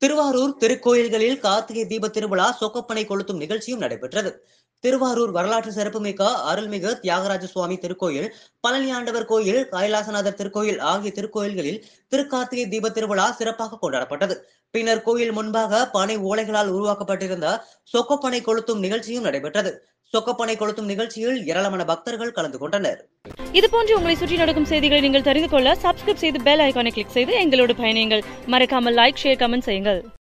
திருவாரூர் திருக்கோயில்களில் கார்த்திகை தீப திருவிழா சொக்கப்பனை கொளுத்தும் நிகழ்ச்சியும் நடைபெற்றது திருவாரூர் வரலாற்று சிறப்புமிக்க அருள்மிகு தியாகராஜ சுவாமி திருக்கோயில் பழனி ஆண்டவர் கோயில் கைலாசநாதர் திருக்கோயில் ஆகிய திருக்கோயில்களில் திருக்கார்த்திகை தீப திருவிழா சிறப்பாக கொண்டாடப்பட்டது பின்னர் கோயில் முன்பாக பனை ஓலைகளால் உருவாக்கப்பட்டிருந்த சொக்கப்பனை கொளுத்தும் நிகழ்ச்சியும் நடைபெற்றது சொக்கப்பனை கொளுத்தும் நிகழ்ச்சியில் ஏராளமான பக்தர்கள் கலந்து கொண்டனர் இது போன்று உங்களை சுற்றி நடக்கும் செய்திகளை நீங்கள் தெரிந்து கொள்ள சப்ஸ்கிரைப் செய்து பெல் ஐகானை கிளிக் செய்து எங்களோடு பயணியுங்கள் மறக்காமல் லைக் ஷேர் கமெண்ட் செய்யுங்கள்